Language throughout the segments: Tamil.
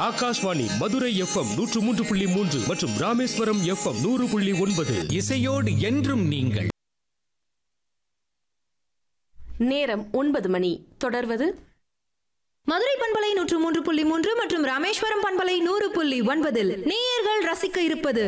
ஆகாஷ்வாணி மதுரை எஃப்எம் நூற்று மூன்று புள்ளி மூன்று மற்றும் ராமேஸ்வரம் எஃப்எம் நூறு புள்ளி ஒன்பது இசையோடு என்றும் நீங்கள் நேரம் ஒன்பது மணி தொடர்வது மதுரை பண்பலை நூற்று மூன்று புள்ளி மூன்று மற்றும் ராமேஸ்வரம் பண்பலை நூறு புள்ளி ஒன்பதில் நேயர்கள் ரசிக்க இருப்பது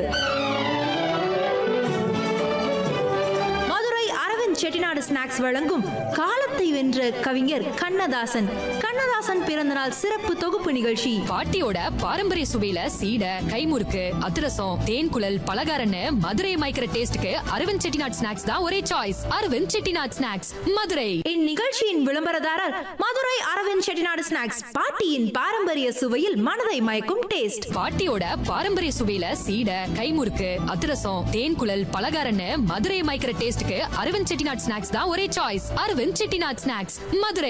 மதுரை அரவிந்த் செட்டிநாடு ஸ்நாக்ஸ் வழங்கும் காலத்தை வென்ற கவிஞர் கண்ணதாசன் கண்ணதாசன் பிறந்தநாள் சிறப்பு தொகுப்பு நிகழ்ச்சி பாட்டியோட பாரம்பரிய சுவையில சீடை கைமுறுக்கு அதிரசம் தேன் குழல் பலகாரன்னு மதுரை மயக்கிற டேஸ்டுக்கு அரவிந்த் செட்டிநாட் ஸ்நாக்ஸ் தான் ஒரே சாய்ஸ் அரவிந்த் செட்டிநாட் ஸ்நாக்ஸ் மதுரை இந்நிகழ்ச்சியின் விளம்பரதாரர் மதுரை அரவிந்த் செட்டிநாடு ஸ்நாக்ஸ் பாட்டியின் பாரம்பரிய சுவையில் மனதை மயக்கும் டேஸ்ட் பாட்டியோட பாரம்பரிய சுவையில சீடை கைமுறுக்கு அதிரசம் தேன் குழல் பலகாரன்னு மதுரை மயக்கிற டேஸ்டுக்கு அரவிந்த் செட்டிநாட் ஸ்நாக்ஸ் தான் ஒரே சாய்ஸ் அரவிந்த் செட்டிநாட் ஸ்நாக்ஸ் மதுரை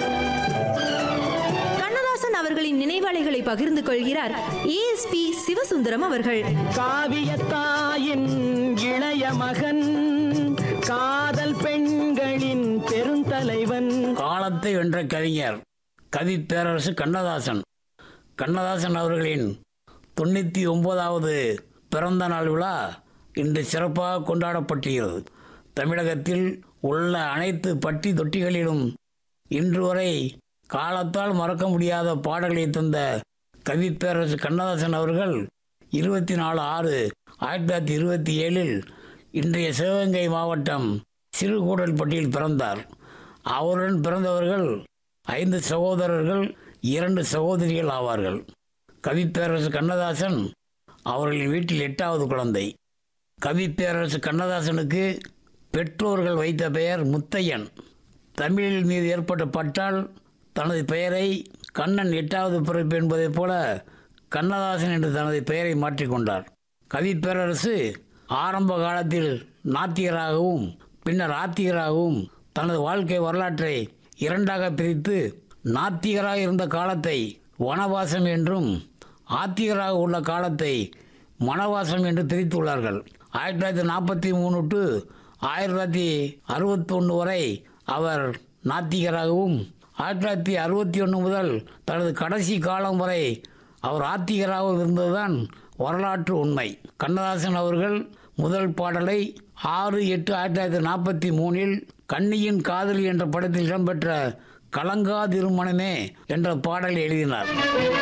கண்ணதாசன் அவர்களின் நினைவாளைகளை பகிர்ந்து கொள்கிறார் ஏஎஸ்பி சிவசுந்தரம் அவர்கள் காவியத்தாயின் இளைய மகன் காதல் பெண்களின் பெருந்தலைவன் காலத்தை வென்ற கவிஞர் கவி பேரரசு கண்ணதாசன் கண்ணதாசன் அவர்களின் தொண்ணூற்றி ஒன்பதாவது பிறந்த நாள் விழா இன்று சிறப்பாக கொண்டாடப்படுகிறது தமிழகத்தில் உள்ள அனைத்து பட்டி தொட்டிகளிலும் இன்று வரை காலத்தால் மறக்க முடியாத பாடல்களை தந்த கவி பேரரசு கண்ணதாசன் அவர்கள் இருபத்தி நாலு ஆறு ஆயிரத்தி தொள்ளாயிரத்தி இருபத்தி ஏழில் இன்றைய சிவகங்கை மாவட்டம் சிறுகூடல்பட்டியில் பிறந்தார் அவருடன் பிறந்தவர்கள் ஐந்து சகோதரர்கள் இரண்டு சகோதரிகள் ஆவார்கள் கவிப்பேரரசு கண்ணதாசன் அவர்களின் வீட்டில் எட்டாவது குழந்தை கவிப்பேரரசு கண்ணதாசனுக்கு பெற்றோர்கள் வைத்த பெயர் முத்தையன் தமிழில் மீது ஏற்பட்ட பட்டால் தனது பெயரை கண்ணன் எட்டாவது பிறப்பு என்பதைப் போல கண்ணதாசன் என்று தனது பெயரை மாற்றிக்கொண்டார் கவிப்பேரரசு ஆரம்ப காலத்தில் நாத்திகராகவும் பின்னர் ஆத்திகராகவும் தனது வாழ்க்கை வரலாற்றை இரண்டாக பிரித்து நாத்திகராக இருந்த காலத்தை வனவாசம் என்றும் ஆத்திகராக உள்ள காலத்தை மனவாசம் என்று பிரித்துள்ளார்கள் ஆயிரத்தி தொள்ளாயிரத்தி நாற்பத்தி மூணு டு ஆயிரத்தி தொள்ளாயிரத்தி அறுபத்தொன்று வரை அவர் நாத்திகராகவும் ஆயிரத்தி தொள்ளாயிரத்தி அறுபத்தி ஒன்று முதல் தனது கடைசி காலம் வரை அவர் ஆத்திகராகவும் இருந்ததுதான் வரலாற்று உண்மை கண்ணதாசன் அவர்கள் முதல் பாடலை ஆறு எட்டு ஆயிரத்தி தொள்ளாயிரத்தி நாற்பத்தி மூணில் கன்னியின் காதலி என்ற படத்தில் இடம்பெற்ற கலங்காதிருமணமே என்ற பாடலை எழுதினார்